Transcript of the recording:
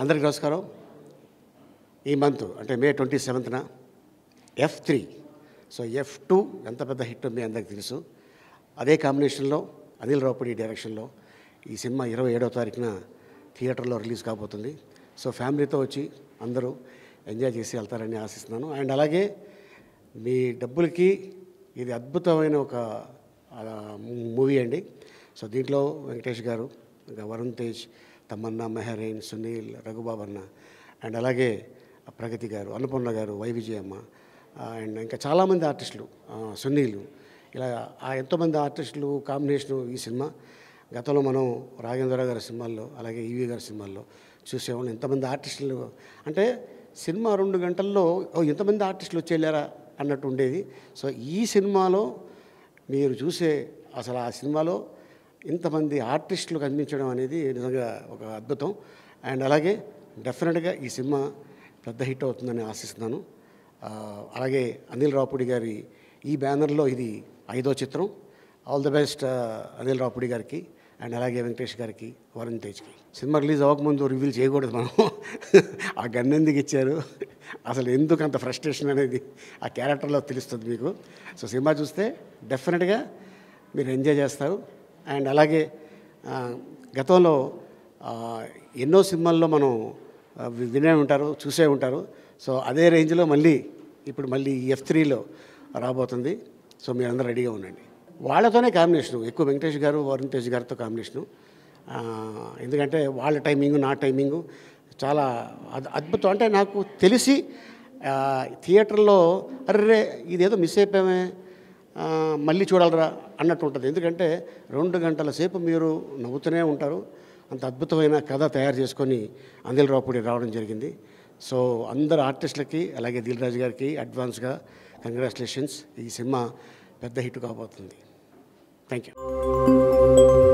అందరికీ నమస్కారం ఈ మంత్ అంటే మే ట్వంటీ సెవెంత్న F three so F two ఎంత పెద్ద హిట్ మీ అందరికీ తెలుసు అదే కాంబినేషన్లో అనిల్ రావుపూడి డైరెక్షన్లో ఈ సినిమా ఇరవై ఏడవ తారీఖున థియేటర్లో రిలీజ్ కాబోతుంది సో ఫ్యామిలీతో వచ్చి అందరూ ఎంజాయ్ చేసి వెళ్తారని ఆశిస్తున్నాను అండ్ అలాగే మీ డబ్బులకి ఇది అద్భుతమైన ఒక మూవీ అండి సో దీంట్లో వెంకటేష్ గారు ఇంకా వరుణ్ తేజ్ తమన్నా మెహరైన్ సునీల్ రఘుబాబు అన్న అండ్ అలాగే ప్రగతి గారు అన్నపూర్ణ గారు వై విజయమ్మ అండ్ ఇంకా చాలామంది ఆర్టిస్టులు ఆ, సునీల్ ఇలా ఆ ఎంతోమంది ఆర్టిస్టులు కాంబినేషను ఈ సినిమా గతంలో మనం రాఘేంద్ర గారి సినిమాల్లో అలాగే ఈవి గారి సినిమాల్లో చూసేవాళ్ళం ఎంతమంది ఆర్టిస్టులు అంటే సినిమా రెండు గంటల్లో ఓ ఎంతమంది ఆర్టిస్టులు వచ్చేళ్ళారా అన్నట్టు ఉండేది సో ఈ సినిమాలో మీరు చూసే అసలు ఆ సినిమాలో ఇంతమంది ఆర్టిస్టులు కనిపించడం అనేది నిజంగా ఒక అద్భుతం అండ్ అలాగే డెఫినెట్గా ఈ సినిమా పెద్ద హిట్ అవుతుందని ఆశిస్తున్నాను ఆ, అలాగే అనిల్ రావుపూడి గారి ఈ బ్యానర్లో ఇది ఐదో చిత్రం all the best Anil Ravipudi గారికి అండ్ అలాగే వెంకటేష్ గారికి వరుణ్ తేజ్కి సినిమా రిలీజ్ అవ్వకముందు రివీల్ చేయకూడదు మనం ఆ గన్ ఎందుకు ఇచ్చారు అసలు ఎందుకు అంత ఫ్రస్ట్రేషన్ అనేది ఆ క్యారెక్టర్లో తెలుస్తుంది మీకు సో సినిమా చూస్తే డెఫినెట్గా మీరు ఎంజాయ్ చేస్తారు అండ్ అలాగే ఆ, గతంలో ఆ, ఎన్నో సినిమాల్లో మనం ఆ, వి- వినే ఉంటారు చూసే ఉంటారు సో అదే రేంజ్లో మళ్ళీ ఇప్పుడు మళ్ళీ ఎఫ్ త్రీలో రాబోతుంది సో మీరందరూ రెడీగా ఉండండి వాళ్ళతోనే కాంబినేషను ఎక్కువ వెంకటేష్ గారు వరుణ్ తేజ్ గారితో కాంబినేషను ఆ, ఎందుకంటే వాళ్ళ టైమింగు నా టైమింగు చాలా అద్- అద్భుతం అంటే నాకు తెలిసి ఆ, థియేటర్లో అర్రే ఇదేదో మిస్ అయిపోయామే ఆ, మళ్ళీ చూడాలరా అన్నట్టు ఉంటుంది ఎందుకంటే రెండు గంటల సేపు మీరు నవ్వుతూనే ఉంటారు అంత అద్భుతమైన కథ తయారు చేసుకొని అందిల్ రావుపూడి రావడం జరిగింది సో అందరు ఆర్టిస్టులకి అలాగే దిల్ రాజు గారికి అడ్వాన్స్గా కంగ్రాచులేషన్స్ ఈ సినిమా పెద్ద హిట్ కాబోతుంది థ్యాంక్ యూ